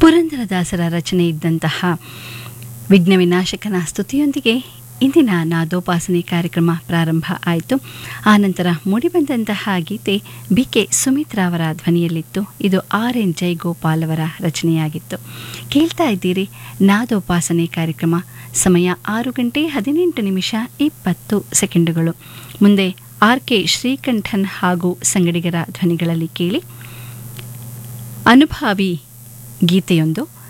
ಪುರಂದರದಾಸರ ರಚನೆ ಇದ್ದಂತಹ ವಿಘ್ನ ವಿನಾಶಕನ ಸ್ತುತಿಯೊಂದಿಗೆ ಇಂದಿನ ನಾದೋಪಾಸನೆ ಕಾರ್ಯಕ್ರಮ ಪ್ರಾರಂಭ ಆಯಿತು ಆನಂತರ ಮೂಡಿಬಂದಂತಹ ಗೀತೆ ಬಿ ಕೆ ಸುಮಿತ್ರಾ ಅವರ ಧ್ವನಿಯಲ್ಲಿತ್ತು ಇದು ಆರ್ ಎನ್ ಜೈಗೋಪಾಲ್ ಅವರ ರಚನೆಯಾಗಿತ್ತು ಕೇಳ್ತಾ ಇದ್ದೀರಿ ನಾದೋಪಾಸನೆ ಕಾರ್ಯಕ್ರಮ ಸಮಯ ಆರು ಗಂಟೆ ಹದಿನೆಂಟು ನಿಮಿಷ ಇಪ್ಪತ್ತು ಸೆಕೆಂಡುಗಳು ಮುಂದೆ ಆರ್ ಕೆ ಶ್ರೀಕಂಠನ್ ಹಾಗೂ ಸಂಗಡಿಗರ ಧ್ವನಿಗಳಲ್ಲಿ ಕೇಳಿ ಅನುಭಾವಿ ಗೀತೆಯೊಂದು